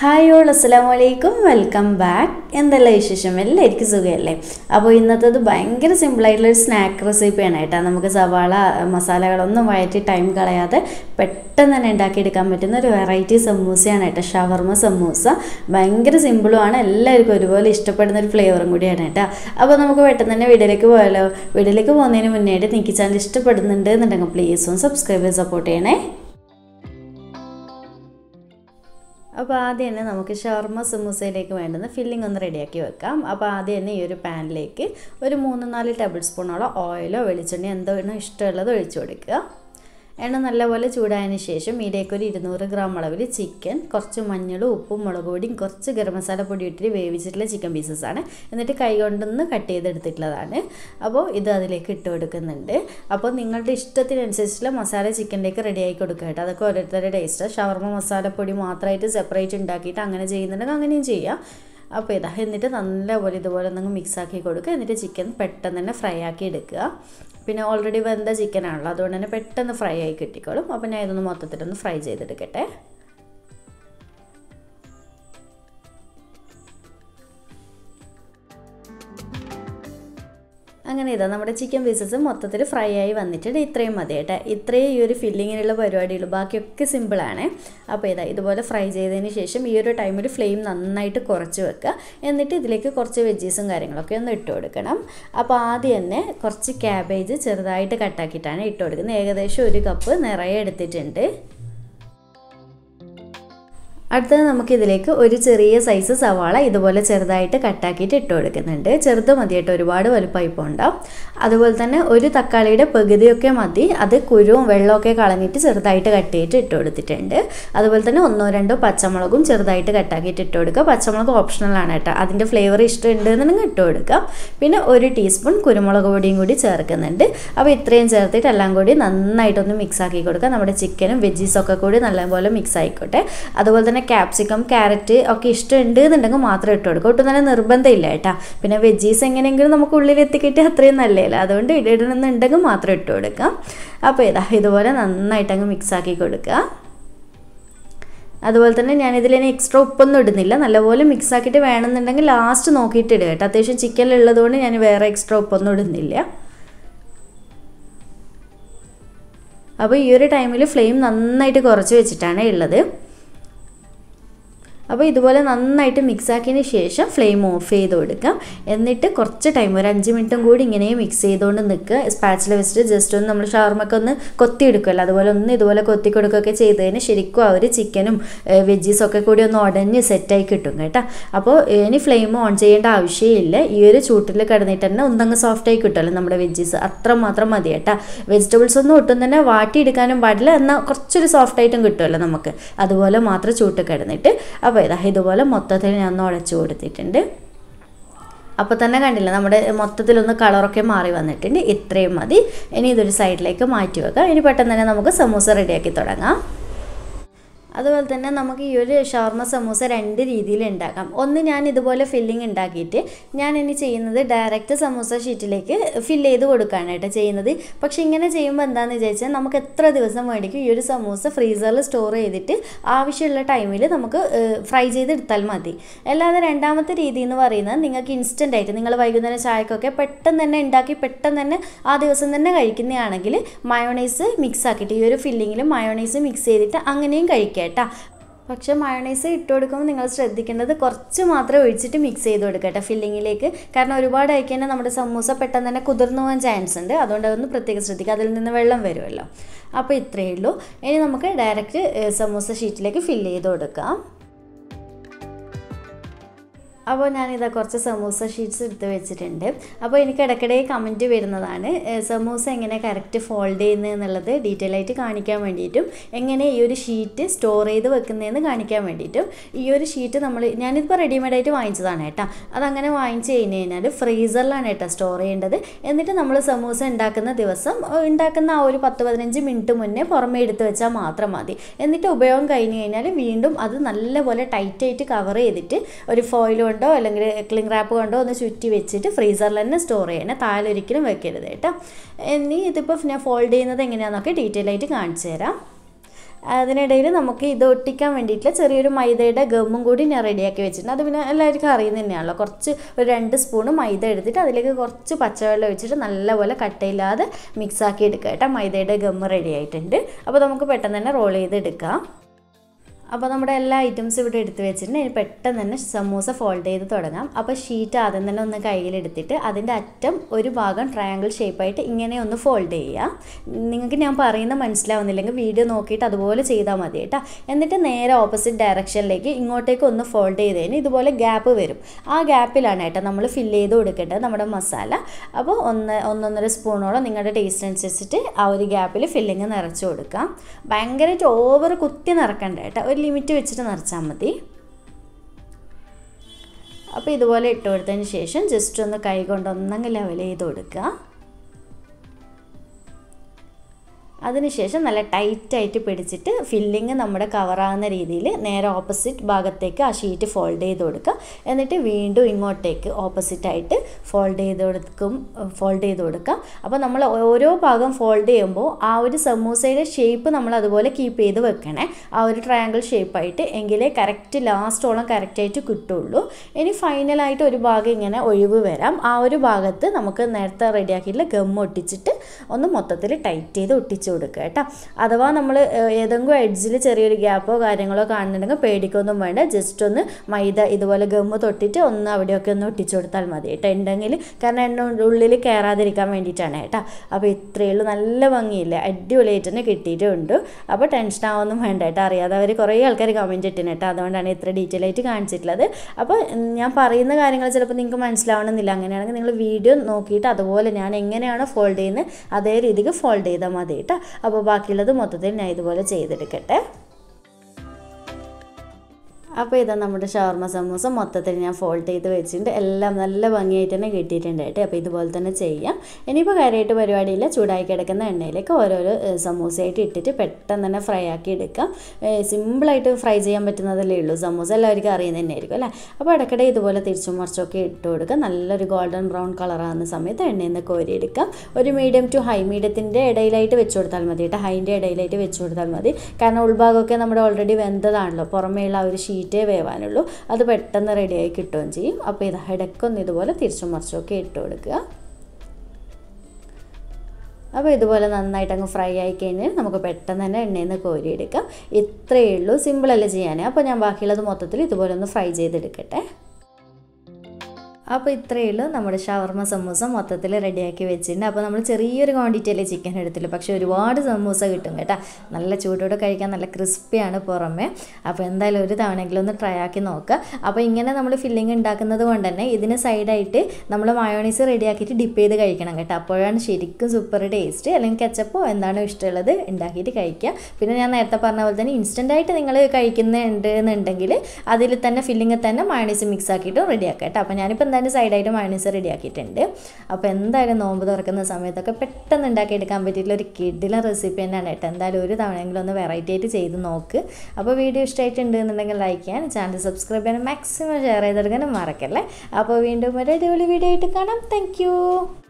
hi all അസ്സലാമു അലൈക്കും welcome back എന്തെല്ലാം വിശേഷം എല്ലാവർക്കും സുഖമല്ലേ അപ്പോൾ ഇന്നത്തേത് ഭയങ്കര സിമ്പിളായിട്ടുള്ളൊരു സ്നാക്ക് റെസിപ്പിയാണ് കേട്ടോ നമുക്ക് സവാള മസാലകളൊന്നും വഴറ്റി ടൈം കളയാതെ പെട്ടെന്ന് തന്നെ ഉണ്ടാക്കിയെടുക്കാൻ പറ്റുന്ന ഒരു വെറൈറ്റി സമൂസയാണ് കേട്ടോ ഷവർമ സമൂസ ഭയങ്കര സിമ്പിളുമാണ് എല്ലാവർക്കും ഒരുപോലെ ഇഷ്ടപ്പെടുന്ന ഒരു ഫ്ലേവറും കൂടിയാണ് കേട്ടോ അപ്പോൾ നമുക്ക് പെട്ടെന്ന് തന്നെ വീഡിയോയിലേക്ക് പോയാലോ വീഡിയോയിലേക്ക് പോകുന്നതിന് മുന്നേയായിട്ട് നിങ്ങൾക്ക് ചാനൽ ഇഷ്ടപ്പെടുന്നുണ്ട് എന്നുണ്ടെങ്കിൽ പ്ലീസ് ഒന്ന് സബ്സ്ക്രൈബ് ചെയ്ത് സപ്പോർട്ട് ചെയ്യണേ അപ്പോൾ ആദ്യം തന്നെ നമുക്ക് ഷവർമ സമൂസയിലേക്ക് വേണ്ടുന്ന ഫില്ലിംഗ് ഒന്ന് റെഡിയാക്കി വെക്കാം അപ്പോൾ ആദ്യം തന്നെ ഈ ഒരു പാനിലേക്ക് ഒരു മൂന്ന് നാല് ടേബിൾ സ്പൂണോളം ഓയിലോ വെളിച്ചെണ്ണ എന്തോ ഇഷ്ടമുള്ളത് ഒഴിച്ചു കൊടുക്കുക എണ്ണ നല്ലപോലെ ചൂടായതിന് ശേഷം ഇതിലേക്ക് ഒരു ഇരുന്നൂറ് ഗ്രാം അളവിൽ ചിക്കൻ കുറച്ച് മഞ്ഞളും ഉപ്പും മുളക് പൊടിയും കുറച്ച് ഗരം മസാല പൊടി ഇട്ടിട്ട് വേവിച്ചിട്ടുള്ള ചിക്കൻ പീസസ് ആണ് എന്നിട്ട് കൈ കൊണ്ടൊന്ന് കട്ട് ചെയ്തെടുത്തിട്ടുള്ളതാണ് അപ്പോൾ ഇത് അതിലേക്ക് ഇട്ട് കൊടുക്കുന്നുണ്ട് അപ്പോൾ നിങ്ങളുടെ ഇഷ്ടത്തിനനുസരിച്ചുള്ള മസാല ചിക്കനിലേക്ക് റെഡി ആക്കി കൊടുക്കുക കേട്ടോ അതൊക്കെ ഓരോരുത്തരുടെ ടേസ്റ്റ് ഷവർമ മസാലപ്പൊടി മാത്രമായിട്ട് സെപ്പറേറ്റ് ഉണ്ടാക്കിയിട്ട് അങ്ങനെ ചെയ്യുന്നുണ്ടെങ്കിൽ അങ്ങനെയും ചെയ്യാം അപ്പോൾ ഇതാ എന്നിട്ട് നല്ലപോലെ ഇതുപോലെ ഒന്ന് മിക്സ് ആക്കി കൊടുക്കുക എന്നിട്ട് ചിക്കൻ പെട്ടെന്ന് തന്നെ ഫ്രൈ ആക്കി എടുക്കുക പിന്നെ ഓൾറെഡി വെന്ത ചിക്കൻ ആണല്ലോ അതുകൊണ്ട് തന്നെ പെട്ടെന്ന് ഫ്രൈ ആയി കിട്ടിക്കോളും അപ്പോൾ ഞാൻ ഇതൊന്ന് മൊത്തത്തിലൊന്ന് ഫ്രൈ ചെയ്തെടുക്കട്ടെ അങ്ങനെ ഇതാ നമ്മുടെ ചിക്കൻ പീസസ് മൊത്തത്തിൽ ഫ്രൈ ആയി വന്നിട്ടുണ്ട് ഇത്രയും മതി കേട്ടോ ഇത്രയും ഈ ഒരു ഫില്ലിങ്ങിനുള്ള പരിപാടിയുള്ളൂ ബാക്കിയൊക്കെ സിമ്പിളാണ് അപ്പോൾ ഇതാ ഇതുപോലെ ഫ്രൈ ചെയ്തതിന് ശേഷം ഈ ഒരു ടൈമിൽ ഫ്ലെയിം നന്നായിട്ട് കുറച്ച് വെക്കുക എന്നിട്ട് ഇതിലേക്ക് കുറച്ച് വെജീസും കാര്യങ്ങളൊക്കെ ഒന്ന് ഇട്ട് കൊടുക്കണം അപ്പോൾ ആദ്യം തന്നെ കുറച്ച് ക്യാബേജ് ചെറുതായിട്ട് കട്ടാക്കിയിട്ടാണ് ഇട്ട് കൊടുക്കുന്നത് ഏകദേശം ഒരു കപ്പ് നിറയെ എടുത്തിട്ടുണ്ട് അടുത്തത് നമുക്കിതിലേക്ക് ഒരു ചെറിയ സൈസ് സവാള ഇതുപോലെ ചെറുതായിട്ട് കട്ടാക്കിയിട്ട് ഇട്ട് കൊടുക്കുന്നുണ്ട് ചെറുത് മതി കേട്ടോ ഒരുപാട് വലുപ്പമായി പോണ്ടാവും അതുപോലെ തന്നെ ഒരു തക്കാളിയുടെ പകുതിയൊക്കെ മതി അത് കുരുവും വെള്ളമൊക്കെ കളഞ്ഞിട്ട് ചെറുതായിട്ട് കട്ട് ചെയ്തിട്ട് ഇട്ട് കൊടുത്തിട്ടുണ്ട് അതുപോലെ തന്നെ ഒന്നോ രണ്ടോ പച്ചമുളകും ചെറുതായിട്ട് കട്ടാക്കിയിട്ട് ഇട്ട് കൊടുക്കുക പച്ചമുളക് ഓപ്ഷണലാണ് കേട്ടോ അതിൻ്റെ ഫ്ലേവർ ഇഷ്ടമുണ്ട് എന്നുണ്ടെങ്കിൽ ഇട്ട് കൊടുക്കുക പിന്നെ ഒരു ടീസ്പൂൺ കുരുമുളക് പൊടിയും കൂടി ചേർക്കുന്നുണ്ട് അപ്പോൾ ഇത്രയും ചേർത്തിട്ട് എല്ലാം കൂടി നന്നായിട്ടൊന്ന് മിക്സ് ആക്കി കൊടുക്കുക നമ്മുടെ ചിക്കനും വെജീസൊക്കെ കൂടി നല്ലപോലെ മിക്സ് ആയിക്കോട്ടെ അതുപോലെ തന്നെ ക്യാപ്സിക്കം ക്യാരറ്റ് ഒക്കെ ഇഷ്ടമുണ്ട് എന്നുണ്ടെങ്കിൽ മാത്രം ഇട്ട് കൊടുക്കുക ഒട്ടും തന്നെ നിർബന്ധമില്ല കേട്ടോ പിന്നെ വെജീസ് എങ്ങനെയെങ്കിലും നമുക്ക് ഉള്ളിൽ എത്തിക്കിട്ടി അത്രയും നല്ലതല്ല അതുകൊണ്ട് ഇടണമെന്നുണ്ടെങ്കിൽ മാത്രം ഇട്ട് കൊടുക്കാം അപ്പോൾ ഇതാ ഇതുപോലെ നന്നായിട്ട് അങ്ങ് മിക്സ് ആക്കി കൊടുക്കുക അതുപോലെ തന്നെ ഞാനിതിൽ ഇനി എക്സ്ട്രാ ഉപ്പൊന്നും ഇടുന്നില്ല നല്ലപോലെ മിക്സ് ആക്കിയിട്ട് വേണമെന്നുണ്ടെങ്കിൽ ലാസ്റ്റ് നോക്കിയിട്ട് ഇടുക കേട്ടോ അത്യാവശ്യം ചിക്കനിലുള്ളതുകൊണ്ട് ഞാൻ വേറെ എക്സ്ട്രാ ഉപ്പൊന്നും ഇടുന്നില്ല അപ്പോൾ ഈ ഒരു ടൈമിൽ ഫ്ലെയിം നന്നായിട്ട് കുറച്ച് വെച്ചിട്ടാണ് ഉള്ളത് അപ്പോൾ ഇതുപോലെ നന്നായിട്ട് മിക്സ് ആക്കിയതിന് ശേഷം ഫ്ലെയിം ഓഫ് ചെയ്ത് കൊടുക്കാം എന്നിട്ട് കുറച്ച് ടൈം ഒരു അഞ്ച് മിനിറ്റും കൂടി ഇങ്ങനെ മിക്സ് ചെയ്തുകൊണ്ട് നിൽക്കുക സ്പാച്ചിൽ വെച്ചിട്ട് ജസ്റ്റ് ഒന്ന് നമ്മൾ ഷവർമൊക്കെ ഒന്ന് കൊത്തി എടുക്കുമല്ലോ അതുപോലെ ഒന്ന് ഇതുപോലെ കൊത്തി കൊടുക്കുകയൊക്കെ ചെയ്തതിന് ശരിക്കും ആ ഒരു ചിക്കനും വെജീസും ഒക്കെ കൂടി ഒന്ന് ഉടഞ്ഞ് സെറ്റായി കിട്ടും കേട്ടോ അപ്പോൾ ഇനി ഫ്ലെയിം ഓൺ ചെയ്യേണ്ട ആവശ്യമില്ല ഈ ഒരു ചൂട്ടിൽ കിടന്നിട്ട് തന്നെ ഒന്നങ്ങ് സോഫ്റ്റായി കിട്ടുമല്ലോ നമ്മുടെ വെജീസ് അത്ര മാത്രം മതി കേട്ടോ വെജിറ്റബിൾസ് ഒന്നും ഒട്ടും തന്നെ വാട്ടിയെടുക്കാനും പാടില്ല എന്നാൽ കുറച്ചൊരു സോഫ്റ്റായിട്ടും കിട്ടുമല്ലോ നമുക്ക് അതുപോലെ മാത്രം ചൂട്ട് കിടന്നിട്ട് അപ്പോൾ ഇതാ ഇതുപോലെ മൊത്തത്തിൽ ഞാൻ ഒന്ന് ഉടച്ചു കൊടുത്തിട്ടുണ്ട് അപ്പോൾ തന്നെ കണ്ടില്ല നമ്മുടെ മൊത്തത്തിലൊന്ന് കളറൊക്കെ മാറി വന്നിട്ടുണ്ട് ഇത്രയും മതി ഇനി ഇതൊരു സൈഡിലേക്ക് മാറ്റി വെക്കാം ഇനി പെട്ടെന്ന് തന്നെ നമുക്ക് സമൂസ റെഡിയാക്കി തുടങ്ങാം അതുപോലെ തന്നെ നമുക്ക് ഈ ഒരു ഷവർമ സമൂസ രണ്ട് രീതിയിൽ ഉണ്ടാക്കാം ഒന്ന് ഞാൻ ഇതുപോലെ ഫില്ലിംഗ് ഉണ്ടാക്കിയിട്ട് ഞാൻ ഇനി ചെയ്യുന്നത് ഡയറക്റ്റ് സമൂസ ഷീറ്റിലേക്ക് ഫില്ല് ചെയ്ത് കൊടുക്കാനായിട്ട് ചെയ്യുന്നത് പക്ഷേ ഇങ്ങനെ ചെയ്യുമ്പോൾ എന്താണെന്ന് വിചാരിച്ചാൽ നമുക്ക് എത്ര ദിവസം മേടിക്കും ഈ ഒരു സമൂസ ഫ്രീസറിൽ സ്റ്റോർ ചെയ്തിട്ട് ആവശ്യമുള്ള ടൈമിൽ നമുക്ക് ഫ്രൈ ചെയ്തെടുത്താൽ മതി അല്ലാതെ രണ്ടാമത്തെ രീതി എന്ന് പറയുന്നത് നിങ്ങൾക്ക് ഇൻസ്റ്റൻ്റ് ആയിട്ട് നിങ്ങൾ വൈകുന്നേരം ചായക്കൊക്കെ പെട്ടെന്ന് തന്നെ ഉണ്ടാക്കി പെട്ടെന്ന് തന്നെ ആ ദിവസം തന്നെ കഴിക്കുന്നതാണെങ്കിൽ മയോണൈസ് മിക്സ് ആക്കിയിട്ട് ഈ ഒരു ഫില്ലിങ്ങിൽ മയോണൈസ് മിക്സ് ചെയ്തിട്ട് അങ്ങനെയും കഴിക്കുക കേട്ടോ പക്ഷേ മയണൈസ് ഇട്ട് കൊടുക്കുമ്പോൾ നിങ്ങൾ ശ്രദ്ധിക്കേണ്ടത് കുറച്ച് മാത്രം ഒഴിച്ചിട്ട് മിക്സ് ചെയ്ത് കൊടുക്കട്ടെ ഫില്ലിങ്ങിലേക്ക് കാരണം ഒരുപാട് ആയി കഴിഞ്ഞാൽ നമ്മുടെ സമൂസ പെട്ടെന്ന് തന്നെ കുതിർന്നു പോകാൻ ചാൻസ് ഉണ്ട് അതുകൊണ്ട് അതൊന്ന് പ്രത്യേകം ശ്രദ്ധിക്കുക അതിൽ നിന്ന് വെള്ളം വരുമല്ലോ അപ്പോൾ ഇത്രയേ ഉള്ളൂ ഇനി നമുക്ക് ഡയറക്റ്റ് സമൂസ ഷീറ്റിലേക്ക് ഫില്ല് ചെയ്ത് കൊടുക്കാം അപ്പോൾ ഞാനിതാ കുറച്ച് സമൂസ ഷീറ്റ്സ് എടുത്ത് വെച്ചിട്ടുണ്ട് അപ്പോൾ എനിക്ക് ഇടയ്ക്കിടെ കമൻറ്റ് വരുന്നതാണ് സമൂസ എങ്ങനെ കറക്റ്റ് ഫോൾഡ് ചെയ്യുന്നത് എന്നുള്ളത് ഡീറ്റെയിൽ ആയിട്ട് കാണിക്കാൻ വേണ്ടിയിട്ടും എങ്ങനെ ഈ ഒരു ഷീറ്റ് സ്റ്റോർ ചെയ്ത് വെക്കുന്നതെന്ന് കാണിക്കാൻ വേണ്ടിയിട്ടും ഈ ഒരു ഷീറ്റ് നമ്മൾ ഞാനിപ്പോൾ റെഡിമെയ്ഡായിട്ട് വാങ്ങിച്ചതാണ് കേട്ടോ അതങ്ങനെ വാങ്ങിച്ച് കഴിഞ്ഞ് കഴിഞ്ഞാൽ ഫ്രീസറിലാണ് കേട്ടോ സ്റ്റോർ ചെയ്യേണ്ടത് എന്നിട്ട് നമ്മൾ സമൂസ ഉണ്ടാക്കുന്ന ദിവസം ഉണ്ടാക്കുന്ന ആ ഒരു പത്ത് പതിനഞ്ച് മിനിറ്റ് മുന്നേ പുറമേ എടുത്ത് വെച്ചാൽ മാത്രം മതി എന്നിട്ട് ഉപയോഗം കഴിഞ്ഞ് കഴിഞ്ഞാൽ വീണ്ടും അത് നല്ലപോലെ ടൈറ്റായിട്ട് കവർ ചെയ്തിട്ട് ഒരു ഫോയിൽ കൊണ്ടോ അല്ലെങ്കിൽ ക്ലിംഗ് റാപ്പ് കൊണ്ടോ ഒന്ന് ചുറ്റി വെച്ചിട്ട് ഫ്രീസറിൽ തന്നെ സ്റ്റോർ ചെയ്യണം താഴെ ഒരിക്കലും വെക്കരുത് കേട്ടോ ഇനി ഇതിപ്പോൾ ഞാൻ ഫോൾഡ് ചെയ്യുന്നത് എങ്ങനെയാണെന്നൊക്കെ ഡീറ്റെയിൽ ആയിട്ട് കാണിച്ചു തരാം അതിനിടയിൽ നമുക്ക് ഇത് ഒട്ടിക്കാൻ വേണ്ടിയിട്ടുള്ള ചെറിയൊരു മൈദയുടെ ഗമ്മും കൂടി ഞാൻ റെഡിയാക്കി വെച്ചിട്ടുണ്ട് അത് പിന്നെ എല്ലാവർക്കും അറിയുന്ന തന്നെയാണല്ലോ കുറച്ച് ഒരു രണ്ട് സ്പൂണ് മൈദ എടുത്തിട്ട് അതിലേക്ക് കുറച്ച് പച്ചവെള്ളം ഒഴിച്ചിട്ട് നല്ലപോലെ കട്ടയില്ലാതെ മിക്സാക്കി എടുക്കുക കേട്ടോ മൈദയുടെ ഗമ്മ് റെഡി ആയിട്ടുണ്ട് അപ്പോൾ നമുക്ക് പെട്ടെന്ന് തന്നെ റോൾ ചെയ്തെടുക്കാം അപ്പോൾ നമ്മുടെ എല്ലാ ഐറ്റംസും ഇവിടെ എടുത്ത് വെച്ചിട്ടുണ്ട് ഇനി പെട്ടെന്ന് തന്നെ സമൂസ ഫോൾഡ് ചെയ്ത് തുടങ്ങാം അപ്പോൾ ഷീറ്റ് ആദ്യം തന്നെ ഒന്ന് കയ്യിലെടുത്തിട്ട് അതിൻ്റെ അറ്റം ഒരു ഭാഗം ട്രയാങ്കിൾ ഷേപ്പായിട്ട് ഇങ്ങനെ ഒന്ന് ഫോൾഡ് ചെയ്യുക നിങ്ങൾക്ക് ഞാൻ പറയുന്നത് മനസ്സിലാവുന്നില്ലെങ്കിൽ വീഡിയോ നോക്കിയിട്ട് അതുപോലെ ചെയ്താൽ മതി കേട്ടോ എന്നിട്ട് നേരെ ഓപ്പോസിറ്റ് ഡയറക്ഷനിലേക്ക് ഇങ്ങോട്ടേക്ക് ഒന്ന് ഫോൾഡ് ചെയ്തതിന് ഇതുപോലെ ഗ്യാപ്പ് വരും ആ ഗ്യാപ്പിലാണ് കേട്ടോ നമ്മൾ ഫില്ല് ചെയ്ത് കൊടുക്കേണ്ടത് നമ്മുടെ മസാല അപ്പോൾ ഒന്ന് ഒന്നൊന്നര സ്പൂണോളം നിങ്ങളുടെ ടേസ്റ്റ് അനുസരിച്ചിട്ട് ആ ഒരു ഗ്യാപ്പിൽ ഫില്ലിങ് നിറച്ച് കൊടുക്കാം ഭയങ്കരമായിട്ട് ഓവർ കുത്തി നിറക്കണ്ട കേട്ടോ ഒരു ലിമിറ്റ് വെച്ചിട്ട് നിറച്ചാൽ മതി അപ്പോൾ ഇതുപോലെ ഇട്ട് കൊടുത്തതിന് ശേഷം ജസ്റ്റ് ഒന്ന് കൈ കൊണ്ട് ഒന്നങ്ങ് ലെവൽ ചെയ്ത് കൊടുക്കുക അതിനുശേഷം നല്ല ടൈറ്റായിട്ട് പിടിച്ചിട്ട് ഫില്ലിങ് നമ്മുടെ കവറാകുന്ന രീതിയിൽ നേരെ ഓപ്പോസിറ്റ് ഭാഗത്തേക്ക് ആ ഷീറ്റ് ഫോൾഡ് ചെയ്ത് കൊടുക്കുക എന്നിട്ട് വീണ്ടും ഇങ്ങോട്ടേക്ക് ഓപ്പോസിറ്റായിട്ട് ഫോൾഡ് ചെയ്ത് കൊടുക്കും ഫോൾഡ് ചെയ്ത് കൊടുക്കുക അപ്പോൾ നമ്മൾ ഓരോ ഭാഗം ഫോൾഡ് ചെയ്യുമ്പോൾ ആ ഒരു സമൂസയുടെ ഷേപ്പ് നമ്മൾ അതുപോലെ കീപ്പ് ചെയ്ത് വെക്കണേ ആ ഒരു ട്രയാങ്കിൾ ഷേപ്പായിട്ട് എങ്കിലേ കറക്റ്റ് ലാസ്റ്റോളം കറക്റ്റായിട്ട് കിട്ടുള്ളൂ ഇനി ഫൈനലായിട്ട് ഒരു ഭാഗം ഇങ്ങനെ ഒഴിവ് വരാം ആ ഒരു ഭാഗത്ത് നമുക്ക് നേരത്തെ റെഡിയാക്കിയിട്ടുള്ള ഗം ഒട്ടിച്ചിട്ട് ഒന്ന് മൊത്തത്തിൽ ടൈറ്റ് ചെയ്ത് ഒട്ടിച്ച് കൊടുക്കുക കേട്ടോ അഥവാ നമ്മൾ ഏതെങ്കിലും എഡ്ജിൽ ചെറിയൊരു ഗ്യാപ്പോ കാര്യങ്ങളോ കാണുന്നുണ്ടെങ്കിൽ പേടിക്കൊന്നും വേണ്ട ജസ്റ്റ് ഒന്ന് മൈദ ഇതുപോലെ ഗമ്മ് തൊട്ടിട്ട് ഒന്ന് അവിടെയൊക്കെ ഒന്ന് ഒട്ടിച്ചു കൊടുത്താൽ മതി കേട്ടോ ഉണ്ടെങ്കിൽ കാരണം എണ്ണ ഉള്ളിൽ കയറാതിരിക്കാൻ വേണ്ടിയിട്ടാണ് കേട്ടോ അപ്പോൾ ഇത്രയേ ഉള്ളൂ നല്ല ഭംഗിയില്ലേ അടിപൊളിയായിട്ട് തന്നെ കിട്ടിയിട്ടുണ്ട് അപ്പോൾ ടെൻഷൻ ആവൊന്നും വേണ്ട കേട്ടോ അറിയാതെ അവർ കുറേ ആൾക്കാർ കമൻറ്റ് ഇട്ടിന് കേട്ടോ അതുകൊണ്ടാണ് ഇത്ര ഡീറ്റെയിൽ ആയിട്ട് കാണിച്ചിട്ടുള്ളത് അപ്പോൾ ഞാൻ പറയുന്ന കാര്യങ്ങൾ ചിലപ്പോൾ നിങ്ങൾക്ക് മനസ്സിലാവണമെന്നില്ല അങ്ങനെയാണെങ്കിൽ നിങ്ങൾ വീഡിയോ നോക്കിയിട്ട് അതുപോലെ ഞാൻ എങ്ങനെയാണോ ഫോൾഡ് ചെയ്യുന്നത് അതേ രീതിക്ക് ഫോൾഡ് ചെയ്താൽ മതി കേട്ടോ അപ്പോൾ ബാക്കിയുള്ളത് മൊത്തത്തിൽ ഞാൻ ഇതുപോലെ ചെയ്തെടുക്കട്ടെ അപ്പോൾ ഇതാ നമ്മുടെ ഷവർമ സമൂസ മൊത്തത്തിൽ ഞാൻ ഫോൾഡ് ചെയ്ത് വെച്ചിട്ടുണ്ട് എല്ലാം നല്ല ഭംഗിയായിട്ട് തന്നെ കിട്ടിയിട്ടുണ്ട് കേട്ടോ അപ്പോൾ ഇതുപോലെ തന്നെ ചെയ്യാം ഇനിയിപ്പോൾ കാര്യമായിട്ട് പരിപാടിയില്ല ചൂടായി കിടക്കുന്ന എണ്ണയിലേക്ക് ഓരോരോ സമൂസയായിട്ട് ഇട്ടിട്ട് പെട്ടെന്ന് തന്നെ ഫ്രൈ ആക്കി എടുക്കാം സിമ്പിളായിട്ട് ഫ്രൈ ചെയ്യാൻ പറ്റുന്നതല്ലേ ഉള്ളൂ സമൂസ എല്ലാവർക്കും അറിയുന്നത് തന്നെയായിരിക്കും അല്ലേ അപ്പോൾ ഇടയ്ക്കിടെ ഇതുപോലെ തിരിച്ചും മറിച്ചൊക്കെ ഇട്ട് കൊടുക്കുക നല്ലൊരു ഗോൾഡൻ ബ്രൗൺ കളറാകുന്ന സമയത്ത് എണ്ണയിൽ നിന്ന് കോരിയെടുക്കാം ഒരു മീഡിയം ടു ഹൈ മീഡിയത്തിൻ്റെ ഇടയിലായിട്ട് വെച്ച് കൊടുത്താൽ മതി കേട്ടോ ഹൈൻ്റെ ഇടയിലായിട്ട് വെച്ച് കൊടുത്താൽ മതി കാരണം ഉൾഭാഗമൊക്കെ നമ്മുടെ ഓൾറെഡി വെന്തതാണല്ലോ പുറമേയുള്ള ആ ഒരു ഷീറ്റേ വേവാനുള്ളൂ അത് പെട്ടെന്ന് റെഡിയായി കിട്ടുകയും ചെയ്യും അപ്പോൾ ഇത് ഇടയ്ക്കൊന്ന് ഇതുപോലെ തിരിച്ചും മറിച്ചൊക്കെ ഇട്ട് കൊടുക്കുക അപ്പോൾ ഇതുപോലെ നന്നായിട്ട് അങ്ങ് ഫ്രൈ ആയി കഴിഞ്ഞാൽ നമുക്ക് പെട്ടെന്ന് തന്നെ എണ്ണയിൽ നിന്ന് കോരിയെടുക്കാം ഇത്രയേ ഉള്ളൂ സിമ്പിളല്ലേ ചെയ്യാൻ അപ്പോൾ ഞാൻ ബാക്കിയുള്ളത് മൊത്തത്തിൽ ഇതുപോലെ ഒന്ന് ഫ്രൈ ചെയ്തെടുക്കട്ടെ അപ്പോൾ ഇത്രയേ ഉള്ളൂ നമ്മുടെ ഷവർമ സമൂസ മൊത്തത്തിൽ റെഡിയാക്കി വെച്ചിട്ടുണ്ട് അപ്പോൾ നമ്മൾ ചെറിയൊരു ക്വാണ്ടിറ്റിയല്ലേ ചിക്കൻ എടുത്തുള്ളൂ പക്ഷേ ഒരുപാട് സമൂസ കിട്ടും കേട്ടോ നല്ല ചൂടോടെ കഴിക്കാൻ നല്ല ക്രിസ്പിയാണ് പുറമേ അപ്പോൾ എന്തായാലും ഒരു തവണയെങ്കിലും ഒന്ന് ട്രൈ ആക്കി നോക്കുക അപ്പോൾ ഇങ്ങനെ നമ്മൾ ഫില്ലിങ് ഉണ്ടാക്കുന്നത് കൊണ്ട് തന്നെ ഇതിന് സൈഡായിട്ട് നമ്മൾ മയോണീസ് റെഡിയാക്കിയിട്ട് ഡിപ്പ് ചെയ്ത് കഴിക്കണം കേട്ടോ അപ്പോഴാണ് ശരിക്കും സൂപ്പർ ടേസ്റ്റ് അല്ലെങ്കിൽ കെച്ചപ്പോ എന്താണോ ഇഷ്ടമുള്ളത് ഉണ്ടാക്കിയിട്ട് കഴിക്കുക പിന്നെ ഞാൻ നേരത്തെ പറഞ്ഞ പോലെ തന്നെ ഇൻസ്റ്റൻ്റായിട്ട് നിങ്ങൾ കഴിക്കുന്നുണ്ട് എന്നുണ്ടെങ്കിൽ അതിൽ തന്നെ ഫില്ലിങ്ങിൽ തന്നെ മയോണീസ് മിക്സ് ആക്കിയിട്ട് റെഡിയാക്കാം കേട്ടോ അപ്പോൾ ഞാനിപ്പോൾ എന്തായാലും സൈഡായിട്ട് മയോണീസ് റെഡിയാക്കിയിട്ടുണ്ട് അപ്പോൾ എന്തായാലും നോമ്പ് തുറക്കുന്ന സമയത്തൊക്കെ പെട്ടെന്ന് ഉണ്ടാക്കിയെടുക്കാൻ പറ്റിയിട്ടുള്ള ഒരു കിഡിലൻ റെസിപ്പി തന്നെയാണ് കേട്ടോ എന്തായാലും ഒരു തവണയെങ്കിലും ഒന്ന് വെറൈറ്റി ആയിട്ട് ചെയ്ത് നോക്ക് അപ്പോൾ വീഡിയോ ഇഷ്ടമായിട്ടുണ്ട് എന്നുണ്ടെങ്കിൽ ലൈക്ക് ചെയ്യാൻ ചാനൽ സബ്സ്ക്രൈബ് ചെയ്യാൻ മാക്സിമം ഷെയർ ചെയ്തെടുക്കാനും മറക്കല്ലേ അപ്പോൾ വീണ്ടും ഒരു അടിപൊളി വീഡിയോ ആയിട്ട് കാണാം താങ്ക്